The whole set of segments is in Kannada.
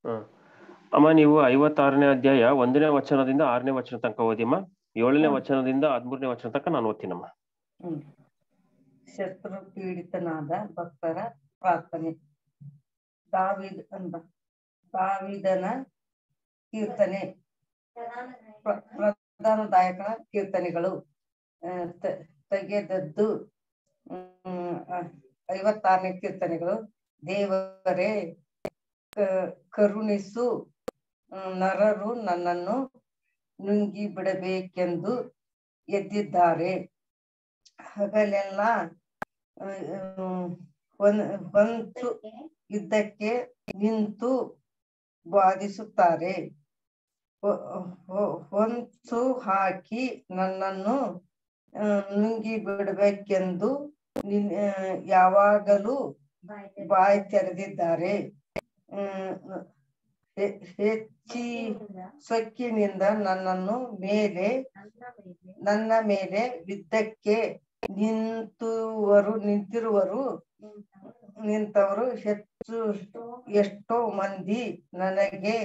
ಹ್ಮ್ ಅಮ್ಮ ನೀವು ಐವತ್ತಾರನೇ ಅಧ್ಯಾಯ ಒಂದನೇ ವಚನದಿಂದ ಆರನೇ ವಚನ ತನಕ ಓದಿಮ್ಮ ಏಳನೇ ಹ್ಮ್. ವಚನದಿಂದ ಹದಿಮೂರನೇ ವಚನ ತನಕ ನಾನು ಓದ್ತೀನಮ್ಮ ಹ್ಮ್ ಶತ್ರು ಪೀಡಿತನಾದ ಭಕ್ತರ ಪ್ರಾರ್ಥನೆ ದಾವಿದ್ ಅಂದ ದಾವಿದನ ಕೀರ್ತನೆ ಪ್ರ- ಪ್ರಧಾನದಾಯಕನ ಕೀರ್ತನೆಗಳು ಆ, ತ- ತೆಗೆದದ್ದು ಹ್ಮ್ ಆ, ಐವತ್ತಾರನೇ ಕೀರ್ತನೆಗಳು ದೇವರೇ ಕ- ಕರುಣಿಸು ಹ್ಮ್, ನರರು ನನ್ನನ್ನು ನುಂಗಿ ಬಿಡಬೇಕೆಂದು ಎದ್ದಿದ್ದಾರೆ ಹಗಲೆಲ್ಲ ಆ, ಹ್ಮ್, ಹೊನ್- ಹೊಂಚು ಯುದ್ಧಕ್ಕೆ ನಿಂತು ಬಾಧಿಸುತ್ತಾರೆ ಹೊ- ಹೊ- ಹೊಂಚು ಹಾಕಿ ನನ್ನನ್ನು ಆ, ನುಂಗಿ ಬಿಡಬೇಕೆಂದು ನಿನ್ ಆ, ಯಾವಾಗಲೂ ಬಾಯಿ ತೆರೆದಿದ್ದಾರೆ ಹ್ಮ್, ಹೆ- ಹೆಚ್ಚಿ ಸೊಕ್ಕಿನಿಂದ ನನ್ನನ್ನು ಮೇಲೆ ನನ್ನ ಮೇಲೆ ಯುದ್ಧಕ್ಕೆ ನಿಂತುವರು ನಿಂತಿರುವರು ನಿಂತವರು ಹೆಚ್ಚು ಎಷ್ಟೋ ಮಂದಿ ನನಗೆ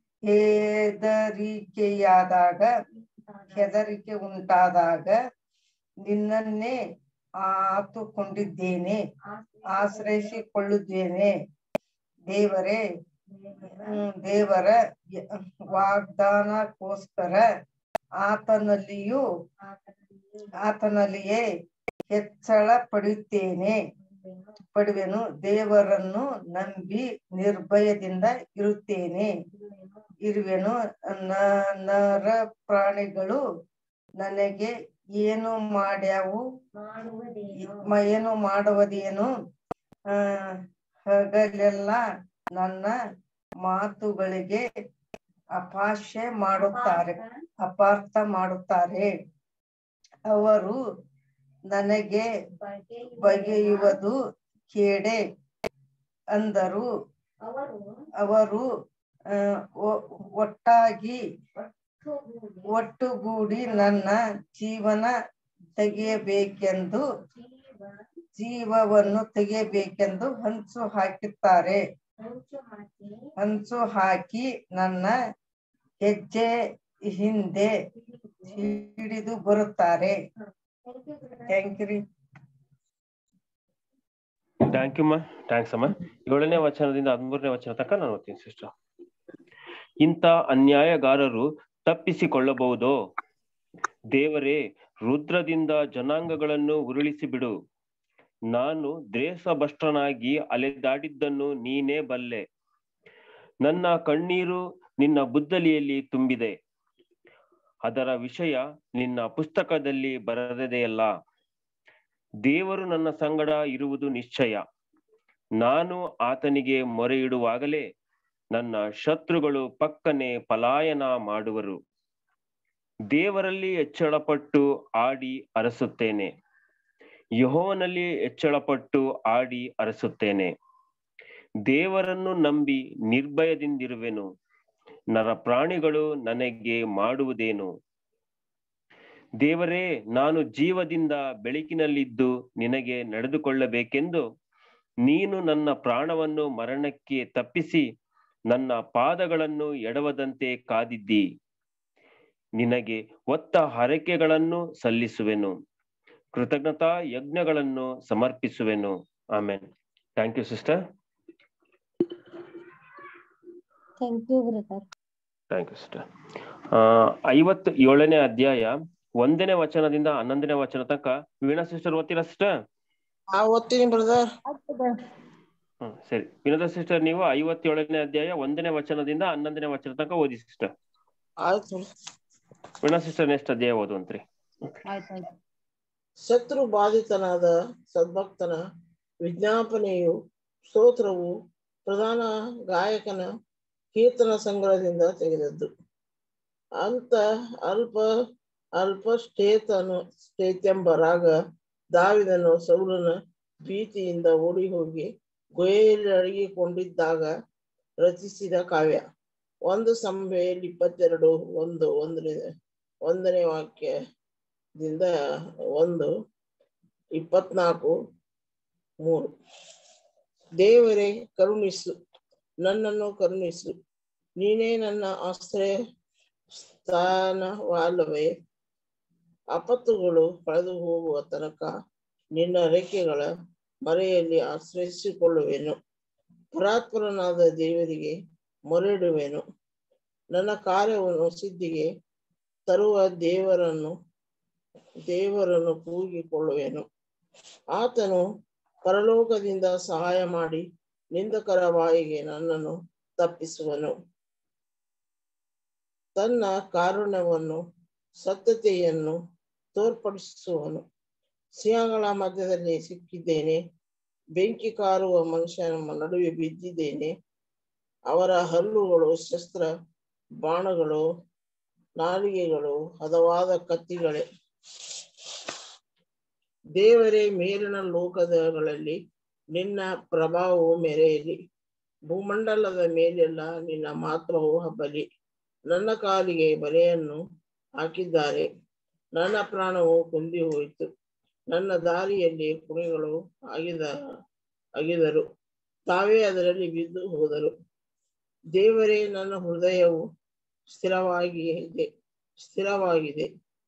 ಹೆದರಿಕೆಯಾದಾಗ ಹೆದರಿಕೆ ಉಂಟಾದಾಗ ನಿನ್ನನ್ನೇ ಆತುಕೊಂಡಿದ್ದೇನೆ ಆಶ್ರಯಿಸಿಕೊಳ್ಳುತ್ತೇನೆ ದೇವರೇ ಹ್ಮ್, ದೇವರ ಯ- ವಾಗ್ದಾನಕ್ಕೋಸ್ಕರ ಆತನಲ್ಲಿಯೂ ಆತನಲ್ಲಿಯೇ ಹೆಚ್ಚಳ ಪಡೆಯುತ್ತೇನೆ ಪಡುವೆನು ದೇವರನ್ನು ನಂಬಿ ನಿರ್ಭಯದಿಂದ ಇರುತ್ತೇನೆ ಇರುವೆನು ನ- ನರ ಪ್ರಾಣಿಗಳು ನನಗೆ ಏನು ಮಾಡ್ಯಾವು ಮ- ಏನು ಮಾಡುವುದೇನು ಆ, ಹಗಲೆಲ್ಲ ನನ್ನ ಮಾತುಗಳಿಗೆ ಅಪಾಸ್ಯ ಮಾಡುತ್ತಾರೆ ಅಪಾರ್ಥ ಮಾಡುತ್ತಾರೆ ಅವರು ನನಗೆ ಬಗೆಯುವುದು ಕೇಡೆ ಅಂದರು ಅವರು ಆ, ಒ- ಒಟ್ಟಾಗಿ ಒಟ್ಟುಗೂಡಿ ನನ್ನ ಜೀವನ ತೆಗೆಯಬೇಕೆಂದು ಜೀವವನ್ನು ತೆಗೆಯಬೇಕೆಂದು ಹಂಚು ಹಾಕುತ್ತಾರೆ ಹಂಚು ಹಾಕಿ ನನ್ನ ಹೆಜ್ಜೆ ಹಿಂದೆ ಹಿಡಿದು ಬರುತ್ತಾರೆ ಥ್ಯಾಂಕ್ ಯು ರೀ ಥ್ಯಾಂಕ್ ಯು ಅಮ್ಮ ಥ್ಯಾಂಕ್ಸ್ ಅಮ್ಮ ಏಳನೇ ವಚನದಿಂದ ಹದಿಮೂರನೇ ವಚನ ತನಕ ನಾನು ಓದ್ತೀನಿ ಸಿಸ್ಟರ್ ಇಂಥ ಅನ್ಯಾಯಗಾರರು ತಪ್ಪಿಸಿಕೊಳ್ಳಬಹುದೋ ದೇವರೇ ರುದ್ರದಿಂದ ಜನಾಂಗಗಳನ್ನು ಉರುಳಿಸಿ ಬಿಡು ನಾನು ದ್ವೇಷಭ್ರಷ್ಟನಾಗಿ ಅಲೆದಾಡಿದ್ದನ್ನು ನೀನೇ ಬಲ್ಲೆ ನನ್ನ ಕಣ್ಣೀರು ನಿನ್ನ ಬುದ್ದಲಿಯಲ್ಲಿ ತುಂಬಿದೆ ಅದರ ವಿಷಯ ನಿನ್ನ ಪುಸ್ತಕದಲ್ಲಿ ಬರೆದದೆಯಲ್ಲ ದೇವರು ನನ್ನ ಸಂಗಡ ಇರುವುದು ನಿಶ್ಚಯ ನಾನು ಆತನಿಗೆ ಮೊರೆ ಇಡುವಾಗಲೇ ನನ್ನ ಶತ್ರುಗಳು ಪಕ್ಕನೆ ಪಲಾಯನ ಮಾಡುವರು ದೇವರಲ್ಲಿ ಹೆಚ್ಚಳಪಟ್ಟು ಆಡಿ ಅರಸುತ್ತೇನೆ ಯಹೋವನಲ್ಲಿ ಹೆಚ್ಚಳಪಟ್ಟು ಆಡಿ ಅರಸುತ್ತೇನೆ ದೇವರನ್ನು ನಂಬಿ ನಿರ್ಭಯದಿಂದಿರುವೆನು ನರ ಪ್ರಾಣಿಗಳು ನನಗೆ ಮಾಡುವುದೇನು ದೇವರೇ ನಾನು ಜೀವದಿಂದ ಬೆಳಕಿನಲ್ಲಿದ್ದು ನಿನಗೆ ನಡೆದುಕೊಳ್ಳಬೇಕೆಂದು ನೀನು ನನ್ನ ಪ್ರಾಣವನ್ನು ಮರಣಕ್ಕೆ ತಪ್ಪಿಸಿ ನನ್ನ ಪಾದಗಳನ್ನು ಎಡವದಂತೆ ಕಾದಿದ್ದಿ ನಿನಗೆ ಒತ್ತ ಹರಕೆಗಳನ್ನು ಸಲ್ಲಿಸುವೆನು ಕೃತಜ್ಞತಾ ಯಜ್ಞಗಳನ್ನು ಸಮರ್ಪಿಸುವೆನು ಆಮೇನ್ thank you sister thank you brother thank you sister ಐವತ್ ಏಳನೇ ಅಧ್ಯಾಯ ಒಂದನೇ ವಚನದಿಂದ ಹನ್ನೊಂದನೇ ವಚನ ತನಕ ವೀಣಾ ಸಿಸ್ಟರ್ ಓದ್ತೀರಾ ಸಿಸ್ಟರ್ ಆ ಓದ್ತೀನಿ ಬ್ರದರ್ ಹ್ಮ್ ಸರಿ ವಿನೋದ ಸಿಸ್ಟರ್ ನೀವು ಐವತ್ತೇಳನೇ ಅಧ್ಯಾಯ ಒಂದನೇ ವಚನದಿಂದ ಹನ್ನೊಂದನೇ ವಚನ ತನಕ ಓದಿ ಸಿಸ್ಟರ್ ಆಯ್ತು ವೀಣಾ ಸಿಸ್ಟರ್ ನೆಕ್ಸ್ಟ್ ಅಧ್ಯಾಯ ಓದುವಂತ್ರಿ ಆಯ್ತಾಯ್ತು ಶತ್ರು ಬಾಧಿತನಾದ ಸದ್ಭಕ್ತನ ವಿಜ್ಞಾಪನೆಯು ಸ್ತೋತ್ರವು ಪ್ರಧಾನ ಗಾಯಕನ ಕೀರ್ತನ ಸಂಗ್ರಹದಿಂದ ತೆಗೆದದ್ದು ಅಂತ ಅಲ್ಪ ಅಲ್ಪ ಸ್ಟೇತನು ಸ್ಟೇತೆಂಬ ರಾಗ ದಾವಿದನು ಸೌಲನ ಭೀತಿಯಿಂದ ಓಡಿ ಹೋಗಿ ಗೊಯೆಯಲ್ಲಿ ಅಡಗಿಕೊಂಡಿದ್ದಾಗ ರಚಿಸಿದ ಕಾವ್ಯ ಒಂದು ಸಂಭೆಯಲ್ಲಿ ಇಪ್ಪತ್ತೆರಡು ಒಂದು ಒಂದನೇ ಒಂದನೇ ವಾಕ್ಯದಿಂದ ಒಂದು ಇಪ್ಪತ್ನಾಲ್ಕು ಮೂರು ದೇವರೇ ಕರುಣಿಸು ನನ್ನನ್ನು ಕರುಣಿಸು ನೀನೇ ನನ್ನ ಆಶ್ರಯ ಸ್ಥಾನವಲ್ಲವೇ ಆಪತ್ತುಗಳು ಕಳೆದು ಹೋಗುವ ತನಕ ನಿನ್ನ ರೆಕ್ಕೆಗಳ ಮರೆಯಲ್ಲಿ ಆಶ್ರಯಿಸಿಕೊಳ್ಳುವೆನು ಪರಾತ್ಪರನಾದ ದೇವರಿಗೆ ಮೊರೆಯಿಡುವೆನು ನನ್ನ ಕಾರ್ಯವನ್ನು ಸಿದ್ಧಿಗೆ ತರುವ ದೇವರನ್ನು ದೇವರನ್ನು ಕೂಗಿಕೊಳ್ಳುವೆನು ಆತನು ಪರಲೋಕದಿಂದ ಸಹಾಯ ಮಾಡಿ ನಿಂದಕರ ಬಾಯಿಗೆ ನನ್ನನ್ನು ತಪ್ಪಿಸುವನು ತನ್ನ ಕಾರುಣ್ಯವನ್ನು ಸತ್ಯತೆಯನ್ನು ತೋರ್ಪಡಿಸುವನು ಸಿಂಹಗಳ ಮಧ್ಯದಲ್ಲಿ ಸಿಕ್ಕಿದ್ದೇನೆ ಬೆಂಕಿ ಕಾರುವ ಮನುಷ್ಯನ ನಡುವೆ ಬಿದ್ದಿದ್ದೇನೆ ಅವರ ಹಲ್ಲುಗಳು ಶಸ್ತ್ರ ಬಾಣಗಳು ನಾಲಿಗೆಗಳು ಹದವಾದ ಕತ್ತಿಗಳೇ ದೇವರೇ ಮೇಲಿನ ಲೋಕಗಳಲ್ಲಿ ನಿನ್ನ ಪ್ರಭಾವವು ಮೆರೆಯಲಿ ಭೂಮಂಡಲದ ಮೇಲೆಲ್ಲ ನಿನ್ನ ಮಾತ್ರವು ಹಬ್ಬಲಿ ನನ್ನ ಕಾಲಿಗೆ ಬಲೆಯನ್ನು ಹಾಕಿದ್ದಾರೆ ನನ್ನ ಪ್ರಾಣವು ಕುಂದಿ ಹೋಯಿತು ನನ್ನ ದಾರಿಯಲ್ಲಿ ಕುಣಿಗಳು ಆಗಿದ ಅಗಿದರು ತಾವೇ ಅದರಲ್ಲಿ ಬಿದ್ದು ಹೋದರು ದೇವರೇ ನನ್ನ ಹೃದಯವು ಸ್ಥಿರವಾಗಿ ಇದೆ ಸ್ಥಿರವಾಗಿದೆ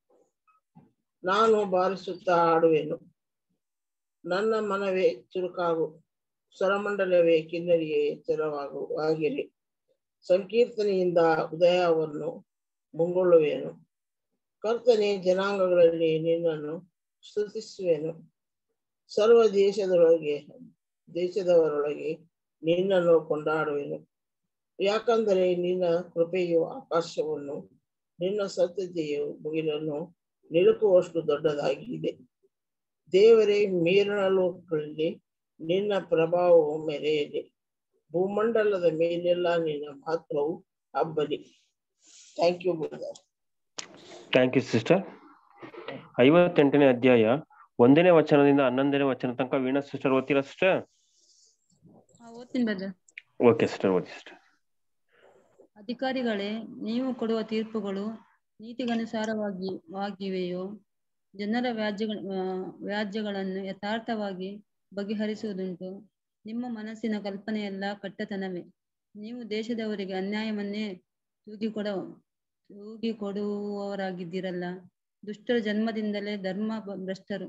ನಾನು ಬಾರಿಸುತ್ತಾ ಆಡುವೆನು ನನ್ನ ಮನವೇ ಚುರುಕಾಗು ಸ್ವರಮಂಡಲವೇ ಕಿನ್ನರಿಯೇ ಎಚ್ಚರವಾಗು ಆಗಿರಿ ಸಂಕೀರ್ತನೆಯಿಂದ ಉದಯವನ್ನು ಮುಂಗೊಳ್ಳುವೆನು ಕರ್ತನೆ ಜನಾಂಗಗಳಲ್ಲಿ ನಿನ್ನನ್ನು ಸ್ತುತಿಸುವೆನು ಸರ್ವ ದೇಶದೊಳಗೆ ದೇಶದವರೊಳಗೆ ನಿನ್ನನ್ನು ಕೊಂಡಾಡುವೆನು ಯಾಕಂದರೆ ನಿನ್ನ ಕೃಪೆಯು ಆಕಾಶವನ್ನು ನಿನ್ನ ಸತ್ಯತೆಯು ಮುಗಿಲನ್ನು ನಿಲುಕುವಷ್ಟು ದೊಡ್ಡದಾಗಿದೆ ದೇವರೇ ಮೇಲಿನ ಲೋಕಗಳಲ್ಲಿ ನಿನ್ನ ಪ್ರಭಾವವು ಮೆರೆಯಲಿ ಭೂಮಂಡಲದ ಮೇಲೆಲ್ಲ ನಿನ್ನ ಮಹತ್ವವು ಹಬ್ಬಲಿ thank you brother thank you sister ಐವತ್ತೆಂಟನೇ ಅಧ್ಯಾಯ ಒಂದನೇ ವಚನದಿಂದ ಹನ್ನೊಂದನೇ ವಚನ ತನಕ ವೀಣಾ ಸಿಸ್ಟರ್ ಓದ್ತೀರಾ ಸಿಸ್ಟರ್ ಓದ್ತೀನಿ ಬ್ರದರ್ ಓಕೆ ಸಿಸ್ಟರ್ ಓದಿ ಸಿಸ್ಟರ್ ಅಧಿಕಾರಿಗಳೇ ನೀವು ಕೊಡುವ ತೀರ್ಪುಗಳು ನೀತಿಗನುಸಾರವಾಗಿ ವಾಗಿವೆಯೋ ಜನರ ವ್ಯಾಜ್ಯಗಳ ಆ, ವ್ಯಾಜ್ಯಗಳನ್ನು ಯಥಾರ್ಥವಾಗಿ ಬಗೆಹರಿಸುವುದುಂಟು ನಿಮ್ಮ ಮನಸ್ಸಿನ ಕಲ್ಪನೆಯೆಲ್ಲ ಕಟ್ಟತನವೇ ನೀವು ದೇಶದವರಿಗೆ ಅನ್ಯಾಯವನ್ನೇ ತೂಗಿಕೊಡ ತೂಗಿಕೊಡುವವರಾಗಿದ್ದೀರಲ್ಲ ದುಷ್ಟರ ಜನ್ಮದಿಂದಲೇ ಧರ್ಮ ಭ- ಭ್ರಷ್ಟರು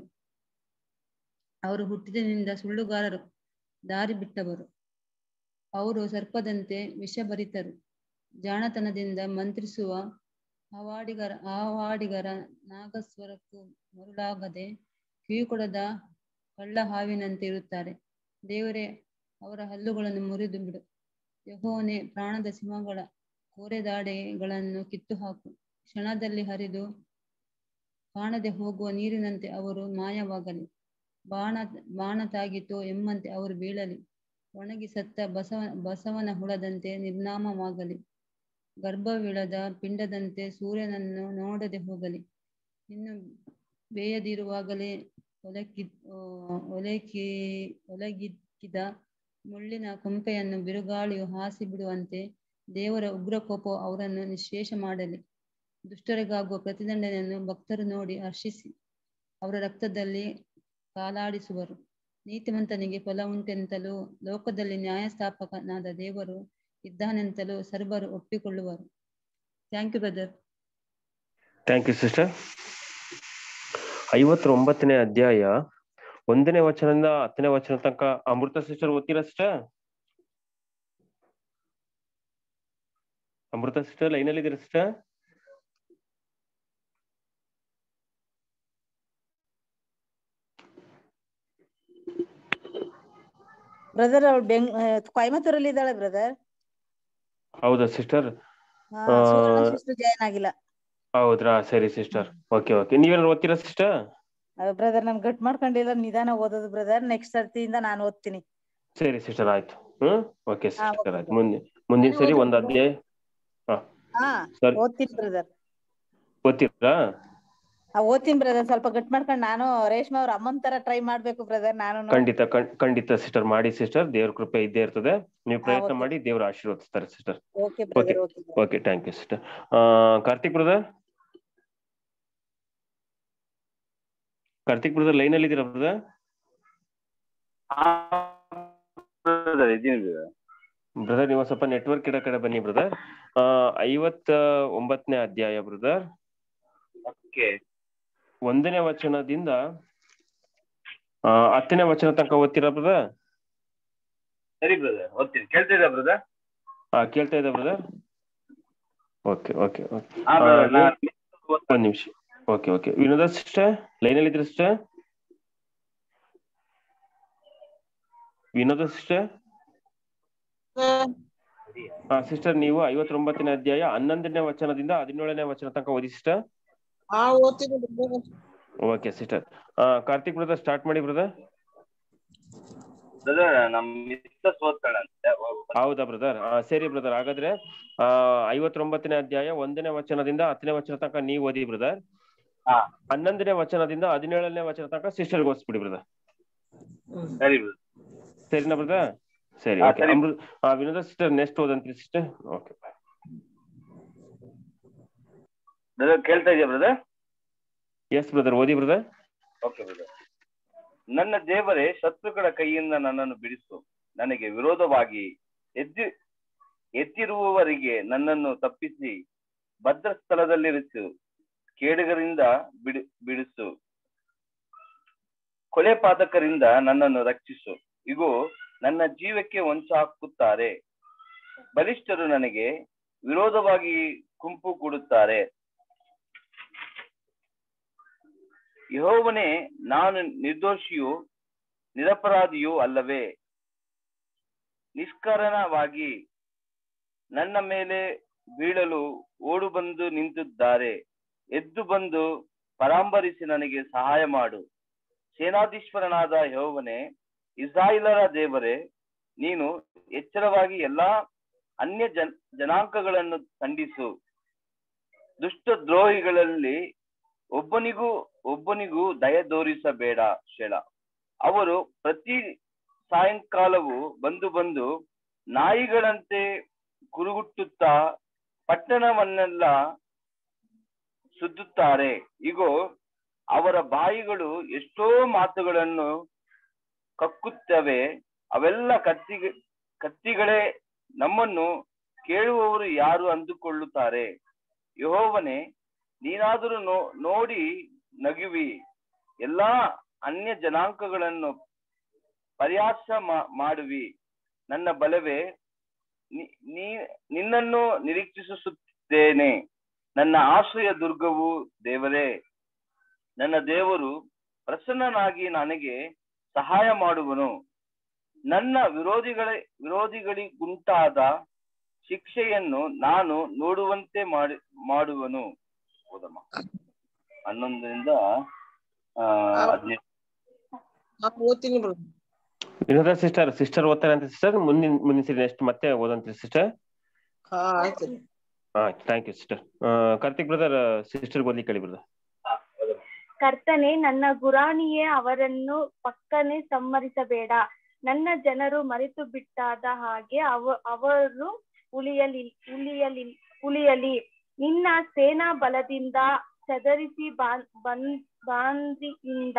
ಅವರು ಹುಟ್ಟಿದಿನಿಂದ ಸುಳ್ಳುಗಾರರು ದಾರಿ ಬಿಟ್ಟವರು ಅವರು ಸರ್ಪದಂತೆ ವಿಷಭರಿತರು ಜಾಣತನದಿಂದ ಮಂತ್ರಿಸುವ ಹಾವಾಡಿಗರ ಹಾವಾಡಿಗರ ನಾಗಸ್ವರಕ್ಕೂ ಮರುಳಾಗದೆ ಕಿವಿಕೊಡದ ಕಳ್ಳ ಹಾವಿನಂತೆ ಇರುತ್ತಾರೆ ದೇವರೇ ಅವರ ಹಲ್ಲುಗಳನ್ನು ಮುರಿದು ಬಿಡು ಯಹೋವನೇ ಪ್ರಾಣದ ಸಿಂಹಗಳ ಕೋರೆದಾಡೆಗಳನ್ನು ಕಿತ್ತು ಹಾಕು ಕ್ಷಣದಲ್ಲಿ ಹರಿದು ಕಾಣದೆ ಹೋಗುವ ನೀರಿನಂತೆ ಅವರು ಮಾಯವಾಗಲಿ ಬಾಣ ಬಾಣ ತಾಗಿತೋ ಎಂಬಂತೆ ಅವರು ಬೀಳಲಿ ಒಣಗಿ ಸತ್ತ ಬಸವ ಬಸವನ ಹುಳದಂತೆ ನಿರ್ನಾಮವಾಗಲಿ ಗರ್ಭವಿಳದ ಪಿಂಡದಂತೆ ಸೂರ್ಯನನ್ನು ನೋಡದೆ ಹೋಗಲಿ ಇನ್ನು ಬೇಯದಿರುವಾಗಲೇ ಒಲಕಿ ಆ, ಒಲಕಿ ಒಲಗಿಕ್ಕಿದ ಮುಳ್ಳಿನ ಕೊಂಪೆಯನ್ನು ಬಿರುಗಾಳಿಯು ಹಾಸಿ ಬಿಡುವಂತೆ ದೇವರ ಉಗ್ರಕೋಪವು ಅವರನ್ನು ನಿಶ್ಶೇಷ ಮಾಡಲಿ ದುಷ್ಟರಿಗಾಗುವ ಪ್ರತಿದಂಡನೆಯನ್ನು ಭಕ್ತರು ನೋಡಿ ಹರ್ಷಿಸಿ ಅವರ ರಕ್ತದಲ್ಲಿ ಕಾಲಾಡಿಸುವರು ನೀತಿವಂತನಿಗೆ ಫಲ ಉಂಟೆಂತಲೂ ಲೋಕದಲ್ಲಿ ನ್ಯಾಯಸ್ಥಾಪಕನಾದ ದೇವರು ಇದ್ದಾನೆಂತಲೂ ಸರ್ವರು ಒಪ್ಪಿಕೊಳ್ಳುವರು thank you brother thank you sister ಐವತ್ತೊಂಬತ್ತನೇ ಅಧ್ಯಾಯ ಒಂದನೇ ವಚನದಿಂದ ಹತ್ತನೇ ವಚನ ತನಕ ಅಮೃತ ಸಿಸ್ಟರ್ ಓದ್ತೀರಾ ಸಿಸ್ಟರ್ ಅಮೃತ ಸಿಸ್ಟರ್ ಲೈನಲ್ಲಿ ಇದ್ದೀರಾ ಸಿಸ್ಟರ್ ಬ್ರದರ್ ಅವಳು ಬೆಂಗ್ ಕೊಯಮತ್ತೂರಲ್ಲಿ ಇದ್ದಾಳೆ ಬ್ರದರ್ ಹೌದಾ ಸಿಸ್ಟರ್ ಸಿಸ್ಟರ್ ಜಾಯ್ನ್ ಆಗಿಲ್ಲ ಹೌದ್ರಾ ಸರಿ ಸಿಸ್ಟರ್ ಓಕೆ ಓಕೆ ನೀವೇನಾದ್ರು ಓದ್ತೀರಾ ಸಿಸ್ಟರ್ ಬ್ರದರ್ ನನ್ ಗಟ್ ಮಾಡ್ಕೊಂಡಿಲ್ಲ ನಿಧಾನ ಓದೋದು ಬ್ರದರ್ ನೆಕ್ಸ್ಟ್ ಸರ್ತಿಯಿಂದ ನಾನು ಓದ್ತೀನಿ ಸರಿ ಸಿಸ್ಟರ್ ಆಯ್ತು ಹ್ಮ್ ಓಕೆ ಹಾ, ಸಿಸ್ಟರ್ okay, ಆಯ್ತು ಮುಂದೆ ಮುಂದಿನ ನಾನು ಸರಿ ಓದ್ತೀನಿ ಒಂದ್ ಅಧ್ಯಾಯ ಹಾ ಸರಿ ಓದ್ತೀನಿ ಬ್ರದರ್ ಓದ್ತೀರಾ ಓದ್ತೀನಿ ಬ್ರದರ್ ಸ್ವಲ್ಪ ಗಟ್ ಮಾಡ್ಕೊಂಡು ನಾನು ರೇಷ್ಮಾ ಅವ್ರ ಅಮ್ಮನ್ ತರ ಟ್ರೈ ಮಾಡ್ಬೇಕು ಬ್ರದರ್ ನಾನು ಖಂಡಿತ ಖಂಡ್- ಖಂಡಿತ ಸಿಸ್ಟರ್ ಮಾಡಿ ಸಿಸ್ಟರ್ ದೇವ್ರ ಕೃಪೆ ಇದ್ದೇ ಇರ್ತದೆ ನೀವು ಪ್ರಯತ್ನ okay. ಮಾಡಿ ದೇವ್ರ ಆಶೀರ್ವದಿಸ್ತಾರೆ sister okay brother okay okay thank you sister Karthik brother Karthik brother line ಅಲ್ಲಿ ಇದ್ದೀರಾ ಬ್ರದರ್ ಬ್ರದರ್ ಇದ್ದೀನಿ ಬ್ರದರ್ ಬ್ರದರ್ ನೀವು ಸ್ವಲ್ಪ ನೆಟ್ವರ್ಕ್ ಇರೋ ಕಡೆ ಬನ್ನಿ ಬ್ರದರ್ ಐವತ್ತ ಒಂಬತ್ತನೇ ಅಧ್ಯಾಯ ಬ್ರದರ್ ಓಕೆ ಒಂದನೇ ವಚನದಿಂದ ಆ, ಹತ್ತನೇ ವಚನ ತನಕ ಓದ್ತೀರಾ ಬ್ರದರ್ ಸರಿ ಬ್ರದರ್ ಓದ್ತೀನಿ ಕೇಳ್ತಿದ್ದ ಬ್ರದರ್ ಹಾ ಕೇಳ್ತಾ ಇದೆ ಬ್ರದರ್ ಓಕೆ ಓಕೆ ಓಕೆ ಹಾ brother, ಆ, ನಾನ್ ಒಂದ್ ನಿಮಿಷ ಓಕೆ ಓಕೆ ವಿನೋದ ಸಿಸ್ಟರ್ ಲೈನಲ್ಲಿ ಇದ್ರಿ ಸಿಸ್ಟರ್ ವಿನೋದ ಸಿಸ್ಟರ್ ಹಾ ಸಿಸ್ಟರ್ ನೀವು ಐವತ್ತೊಂಬತ್ತನೇ ಅಧ್ಯಾಯ ಹನ್ನೊಂದನೇ ವಚನದಿಂದ ಹದಿನೇಳನೇ ವಚನ ತನಕ ಓದಿ ಸಿಸ್ಟರ್ ಹಾ ಓದ್ತೀನಿ brother. Okay sister Karthik brother start ಮಾಡಿ ಬ್ರದರ್ ಬ್ರದರ್ ನಮ್ ಮಿಸ್ಸಸ್ ಓದ್ತಾಳಂತೆ ಹೌದಾ ಬ್ರದರ್ ಸರಿ ಬ್ರದರ್ ಹಾಗಾದ್ರೆ ಆ ಐವತ್ತೊಂಬತ್ತನೇ ಅಧ್ಯಾಯ ಒಂದನೇ ವಚನದಿಂದ ಹತ್ತನೇ ವಚನ ತನಕ ನೀವು ಓದಿ ಬ್ರದರ್ ಹಾ. ಹನ್ನೊಂದನೇ ವಚನದಿಂದ ಹದಿನೇಳನೇ ವಚನ ತನಕ ಸಿಸ್ಟರ್ಗೆ ಓದಿಸ್ಬಿಡಿ ಬ್ರದರ್ ಹ್ಮ್. ಸರಿ ಬ್ರದರ್ ಸರಿನಾ ಬ್ರದರ್ ಸರಿ ಹಾ, ಓಕೆ ಸರಿ. ಅಮೃತ್ ಆ, ವಿನೋದ ಸಿಸ್ಟರ್ ನೆಕ್ಸ್ಟ್ ಓದಂತ್ರಿ ಸಿಸ್ಟರ್ ಓಕೆ ಬ್ರದರ್ ಕೇಳ್ತಾ ಇದೆಯಾ ಬ್ರದರ್ ಎಸ್ ಬ್ರದರ್ ಓದಿ ಬ್ರದರ್ ಓಕೆ ಬ್ರದರ್ ನನ್ನ ದೇವರೇ ಶತ್ರುಗಳ ಕೈಯಿಂದ ನನ್ನನ್ನು ಬಿಡಿಸು ನನಗೆ ವಿರೋಧವಾಗಿ ಎದ್ದು ಎತ್ತಿರುವವರಿಗೆ ನನ್ನನ್ನು ತಪ್ಪಿಸಿ ಭದ್ರ ಸ್ಥಳದಲ್ಲಿರಿಸು ಕೇಡುಗರಿಂದ ಬಿಡಿ ಬಿಡಿಸು ಕೊಲೆ ಪಾತಕರಿಂದ ನನ್ನನ್ನು ರಕ್ಷಿಸು ಇಗೋ ನನ್ನ ಜೀವಕ್ಕೆ ವಂಚ ಹಾಕುತ್ತಾರೆ ಬಲಿಷ್ಠರು ನನಗೆ ವಿರೋಧವಾಗಿ ಗುಂಪು ಕೂಡುತ್ತಾರೆ ಯಹೋವನೇ ನಾನು ನಿರ್ದೋಷಿಯು ನಿರಪರಾಧಿಯೂ ಅಲ್ಲವೇ ನಿಷ್ಕಾರಣವಾಗಿ ನನ್ನ ಮೇಲೆ ಬೀಳಲು ಓಡು ಬಂದು ನಿಂತಿದ್ದಾರೆ ಎದ್ದು ಬಂದು ಪರಾಂಬರಿಸಿ ನನಗೆ ಸಹಾಯ ಮಾಡು ಸೇನಾಧೀಶ್ವರನಾದ ಯಹೋವನೇ ಇಸ್ರಾಯಿಲರ ದೇವರೇ ನೀನು ಎಚ್ಚರವಾಗಿ ಎಲ್ಲಾ ಅನ್ಯ ಜನ್ ಜನಾಂಗಗಳನ್ನು ಖಂಡಿಸು ದುಷ್ಟ ದ್ರೋಹಿಗಳಲ್ಲಿ ಒಬ್ಬನಿಗೂ ಒಬ್ಬನಿಗೂ ದಯ ತೋರಿಸಬೇಡ ಶೇಳ ಅವರು ಪ್ರತಿ ಸಾಯಂಕಾಲವು ಬಂದು ಬಂದು ನಾಯಿಗಳಂತೆ ಕುರುಗುಟ್ಟುತ್ತಾ ಪಟ್ಟಣವನ್ನೆಲ್ಲ ಸುತ್ತುತ್ತಾರೆ ಇಗೋ ಅವರ ಬಾಯಿಗಳು ಎಷ್ಟೋ ಮಾತುಗಳನ್ನು ಕಕ್ಕುತ್ತವೆ ಅವೆಲ್ಲ ಕತ್ತಿ ಕತ್ತಿಗಳೇ ನಮ್ಮನ್ನು ಕೇಳುವವರು ಯಾರು ಅಂದುಕೊಳ್ಳುತ್ತಾರೆ ಯಹೋವನೇ ನೀನಾದರೂ ನೋ ನೋಡಿ ನಗುವಿ ಎಲ್ಲಾ ಅನ್ಯ ಜನಾಂಗಗಳನ್ನು ಪರ್ಯಾಸ ಮಾ- ಮಾಡುವಿ ನನ್ನ ಬಲವೇ ನಿ- ನೀ ನಿನ್ನನ್ನು ನಿರೀಕ್ಷಿಸುತ್ತೇನೆ ನನ್ನ ಆಶ್ರಯ ದುರ್ಗವು ದೇವರೇ ನನ್ನ ದೇವರು ಪ್ರಸನ್ನನಾಗಿ ನನಗೆ ಸಹಾಯ ಮಾಡುವನು ನನ್ನ ವಿರೋಧಿಗಳ ವಿರೋಧಿಗಳಿಗುಂಟಾದ ಶಿಕ್ಷೆಯನ್ನು ನಾನು ನೋಡುವಂತೆ ಮಾಡಿ ಮಾಡುವನು ಹೌದಮ್ಮ ಹನ್ನೊಂದರಿಂದ ಆ, ಹದಿನೈದು ಹಾ ಓದ್ತೀನಿ brother. ವಿನೋದ ಸಿಸ್ಟರ್ ಸಿಸ್ಟರ್ ಓದ್ತಾರೆ ಅಂತ ಸಿಸ್ಟರ್ ಮುಂದಿನ ಮುಂದಿನ ಸರಿ ನೆಕ್ಸ್ಟ್ ಮತ್ತೆ ಓದಂತ್ರಿ ಸಿಸ್ಟರ್ ಹಾ ಆಯ್ತು ಹಾ thank you sister Karthik brother sister ಓದ್ಲಿಕ್ಕೆ ಹೇಳಿ ಬ್ರದರ್ ಹಾ, ಹೌದಮ್ಮ. ಕರ್ತನೆ ನನ್ನ ಗುರಾಣಿಯೇ ಅವರನ್ನು ಪಕ್ಕನೆ ಸಂಹರಿಸಬೇಡ ನನ್ನ ಜನರು ಮರೆತು ಬಿಟ್ಟಾದ ಹಾಗೆ ಅವ ಅವರು ಉಳಿಯಲಿ ಉಳಿಯಲಿ ಉಳಿಯಲಿ ನಿನ್ನ ಸೇನಾ ಬಲದಿಂದ ಚದರಿಸಿ ಬಾನ್ ಬನ್- ಬಾಂದಿಯಿಂದ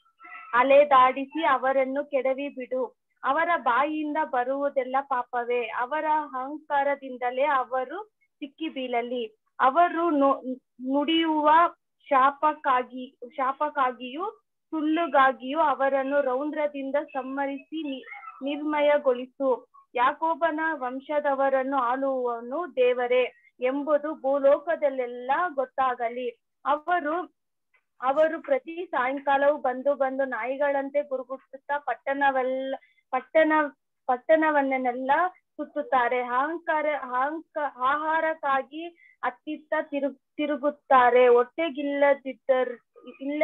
ಅಲೆದಾಡಿಸಿ ಅವರನ್ನು ಕೆಡವಿ ಬಿಡು ಅವರ ಬಾಯಿಯಿಂದ ಬರುವುದೆಲ್ಲ ಪಾಪವೇ ಅವರ ಅಹಂಕಾರದಿಂದಲೇ ಅವರು ಸಿಕ್ಕಿ ಬೀಳಲಿ ಅವರು ನು- ನುಡಿಯುವ ಶಾಪಕ್ಕಾಗಿ ಶಾಪಕ್ಕಾಗಿಯೂ ಸುಳ್ಳುಗಾಗಿಯೂ ಅವರನ್ನು ರೌದ್ರದಿಂದ ಸಂಹರಿಸಿ ನಿ- ನಿರ್ಮಯಗೊಳಿಸು ಯಾಕೋಬನ ವಂಶದವರನ್ನು ಆಳುವವನು ದೇವರೇ ಎಂಬುದು ಭೂಲೋಕದಲ್ಲೆಲ್ಲ ಗೊತ್ತಾಗಲಿ ಅವರು ಅವರು ಪ್ರತಿ ಸಾಯಂಕಾಲವೂ ಬಂದು ಬಂದು ನಾಯಿಗಳಂತೆ ಗುರುಗುಟ್ಟುತ್ತಾ ಪಟ್ಟಣವೆಲ್ಲ ಪಟ್ಟಣ ಪಟ್ಟಣವನ್ನೆಲ್ಲ ಸುತ್ತುತ್ತಾರೆ ಅಹಂಕಾರ ಅಹಂಕ ಆಹಾರಕ್ಕಾಗಿ ಅತ್ತಿತ್ತ ತಿರು ತಿರುಗುತ್ತಾರೆ ಹೊಟ್ಟೆಗಿಲ್ಲದಿದ್ದರು ಇಲ್ಲ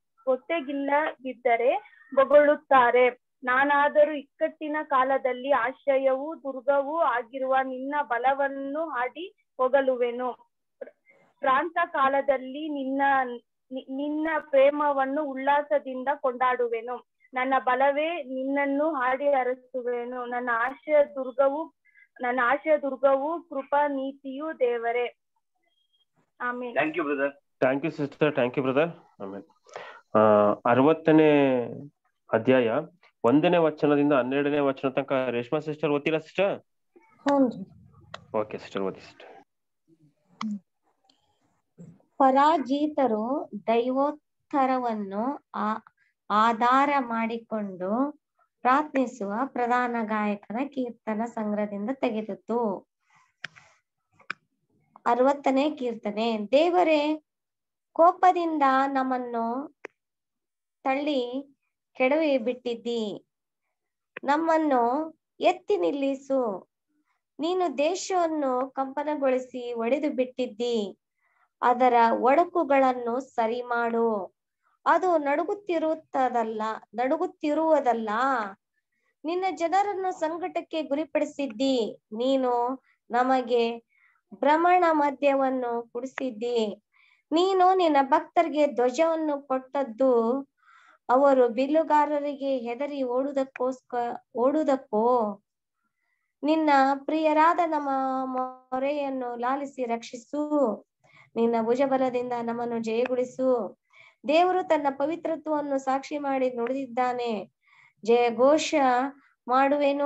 ಹೊಟ್ಟೆಗಿಲ್ಲದಿದ್ದರೆ ಬೊಗಳುತ್ತಾರೆ ನಾನಾದರೂ ಇಕ್ಕಟ್ಟಿನ ಕಾಲದಲ್ಲಿ ಆಶ್ರಯವೂ ದುರ್ಗವೂ ಆಗಿರುವ ನಿನ್ನ ಬಲವನ್ನು ಹಾಡಿ ಹೊಗಳುವೆನು ಪ್ರಾಂತ ಕಾಲದಲ್ಲಿ ನಿನ್ನ ನಿ- ನಿನ್ನ ಪ್ರೇಮವನ್ನು ಉಲ್ಲಾಸದಿಂದ ಕೊಂಡಾಡುವೆನು ನನ್ನ ಬಲವೇ ನಿನ್ನನ್ನು ಹಾಡಿ ಹರಸುವೆನು ನನ್ನ ಆಶಯ ದುರ್ಗವು ನನ್ನ ಆಶಯ ದುರ್ಗವು ಕೃಪಾ ನೀತಿಯು ದೇವರೇ ಆಮೇಲೆ thank you brother thank you sister thank you brother ಆಮೇಲೆ ಆ ಅರವತ್ತನೇ ಅಧ್ಯಾಯ ಒಂದನೇ ವಚನದಿಂದ ಹನ್ನೆರಡನೇ ವಚನ ತನಕ ರೇಷ್ಮಾ ಸಿಸ್ಟರ್ ಓದ್ತೀರಾ ಸಿಸ್ಟರ್ ಹ್ಞೂನ್ರಿ ಓಕೆ ಸಿಸ್ಟರ್ ಓದಿ ಸಿಸ್ಟರ್ ಪರಾಜಿತರು ದೈವೋತ್ತರವನ್ನು ಆ- ಆಧಾರ ಮಾಡಿಕೊಂಡು ಪ್ರಾರ್ಥಿಸುವ ಪ್ರಧಾನ ಗಾಯಕನ ಕೀರ್ತನ ಸಂಗ್ರಹದಿಂದ ತೆಗೆದದ್ದು ಅರವತ್ತನೇ ಕೀರ್ತನೆ ದೇವರೇ ಕೋಪದಿಂದ ನಮ್ಮನ್ನು ತಳ್ಳಿ ಕೆಡವಿ ಬಿಟ್ಟಿದ್ದಿ ನಮ್ಮನ್ನು ಎತ್ತಿ ನಿಲ್ಲಿಸು ನೀನು ದೇಶವನ್ನು ಕಂಪನಗೊಳಿಸಿ ಒಡೆದು ಬಿಟ್ಟಿದ್ದಿ ಅದರ ಒಡಕುಗಳನ್ನು ಸರಿ ಮಾಡು ಅದು ನಡುಗುತ್ತಿರುತ್ತದಲ್ಲ ನಡುಗುತ್ತಿರುವುದಲ್ಲ ನಿನ್ನ ಜನರನ್ನು ಸಂಕಟಕ್ಕೆ ಗುರಿಪಡಿಸಿದ್ದಿ ನೀನು ನಮಗೆ ಭ್ರಮಣ ಮದ್ಯವನ್ನು ಕುಡಿಸಿದ್ದಿ ನೀನು ನಿನ್ನ ಭಕ್ತರಿಗೆ ಧ್ವಜವನ್ನು ಕೊಟ್ಟದ್ದು ಅವರು ಬಿಲ್ಲುಗಾರರಿಗೆ ಹೆದರಿ ಓಡುವುದಕ್ಕೋಸ್ಕ ಓಡುವುದಕ್ಕೋ ನಿನ್ನ ಪ್ರಿಯರಾದ ನಮ್ಮ ಮೊರೆಯನ್ನು ಲಾಲಿಸಿ ರಕ್ಷಿಸು ನಿನ್ನ ಭುಜಬಲದಿಂದ ನಮ್ಮನ್ನು ಜಯಗೊಳಿಸು ದೇವರು ತನ್ನ ಪವಿತ್ರತ್ವವನ್ನು ಸಾಕ್ಷಿ ಮಾಡಿ ನುಡಿದಿದ್ದಾನೆ ಜಯಘೋಷ ಮಾಡುವೆನು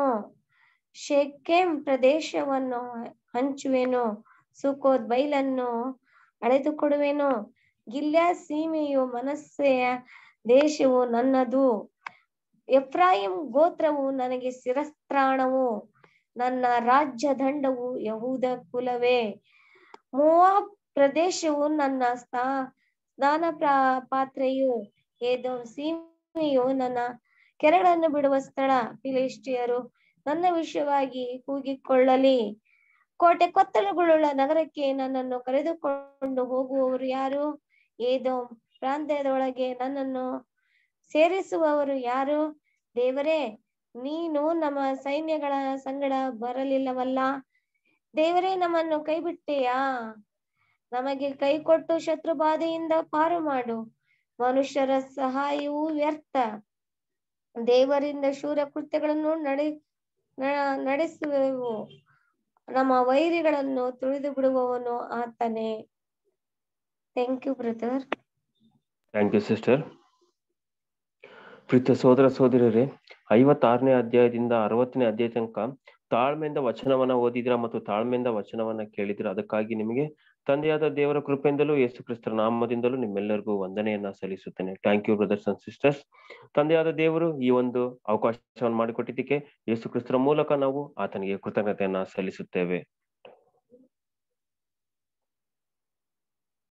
ಶೆಕೆಂ ಪ್ರದೇಶವನ್ನು ಹಂಚುವೆನು ಸುಕೋದ್ ಬೈಲನ್ನು ಅಳೆದುಕೊಡುವೆನು ಗಿಲ್ಯ ಸೀಮೆಯು ಮನಸ್ಸೆಯ ದೇಶವು ನನ್ನದು ಎಫ್ರಾಯಿಂ ಗೋತ್ರವು ನನಗೆ ಶಿರಸ್ತ್ರಾಣವು ನನ್ನ ರಾಜ್ಯ ದಂಡವು ಯಹೂದ ಕುಲವೇ ಮೋವಾಬ್ ಪ್ರದೇಶವು ನನ್ನ ಸ್ಥಾ ಸ್ನಾನ ಪ್ರಾ- ಪಾತ್ರೆಯು ಏದೋ ಸೀಮೆಯು ನನ್ನ ಕೆರೆಗಳನ್ನು ಬಿಡುವ ಸ್ಥಳ ಫಿಲಿಸ್ಟಿಯರು ನನ್ನ ವಿಷಯವಾಗಿ ಕೂಗಿಕೊಳ್ಳಲಿ ಕೋಟೆ ಕೊತ್ತಲುಗಳುಳ್ಳ ನಗರಕ್ಕೆ ನನ್ನನ್ನು ಕರೆದುಕೊಂಡು ಹೋಗುವವರು ಯಾರು ಏದೋ ಪ್ರಾಂತ್ಯದೊಳಗೆ ನನ್ನನ್ನು ಸೇರಿಸುವವರು ಯಾರು ದೇವರೇ ನೀನು ನಮ್ಮ ಸೈನ್ಯಗಳ ಸಂಗಡ ಬರಲಿಲ್ಲವಲ್ಲ ದೇವರೇ ನಮ್ಮನ್ನು ಕೈಬಿಟ್ಟೆಯಾ ನಮಗೆ ಕೈ ಕೊಟ್ಟು ಶತ್ರು ಬಾಧೆಯಿಂದ ಪಾರು ಮಾಡು ಮನುಷ್ಯರ ಸಹಾಯವು ವ್ಯರ್ಥ ದೇವರಿಂದ ಶೂರ ಕೃತ್ಯಗಳನ್ನು ನಡೆ ನ- ನಡೆಸುವೆವು ನಮ್ಮ ವೈರಿಗಳನ್ನು ತುಳಿದು ಬಿಡುವವನು ಆತನೇ thank you brother thank you sister ಪ್ರೀತ ಸೋದರ ಸೋದರರೇ ಐವತ್ತಾರನೇ ಅಧ್ಯಾಯದಿಂದ ಅರವತ್ತನೇ ಅಧ್ಯಾಯ ತನಕ ತಾಳ್ಮೆಯಿಂದ ವಚನವನ್ನ ಓದಿದ್ರ ಮತ್ತು ತಾಳ್ಮೆಯಿಂದ ವಚನವನ್ನ ಕೇಳಿದ್ರ ಅದಕ್ಕಾಗಿ ನಿಮಗೆ ತಂದೆಯಾದ ದೇವರ ಕೃಪೆಯಿಂದಲೂ ಯೇಸು ಕ್ರಿಸ್ತರ ನಾಮದಿಂದಲೂ ನಿಮ್ಮೆಲ್ಲರಿಗೂ ವಂದನೆಯನ್ನ ಸಲ್ಲಿಸುತ್ತೇನೆ thank you brothers and sisters ತಂದೆಯಾದ ದೇವರು ಈ ಒಂದು ಅವಕಾಶವನ್ನು ಮಾಡಿಕೊಟ್ಟಿದ್ದಕ್ಕೆ ಯೇಸು ಕ್ರಿಸ್ತರ ಮೂಲಕ ನಾವು ಆತನಿಗೆ ಕೃತಜ್ಞತೆಯನ್ನ ಸಲ್ಲಿಸುತ್ತೇವೆ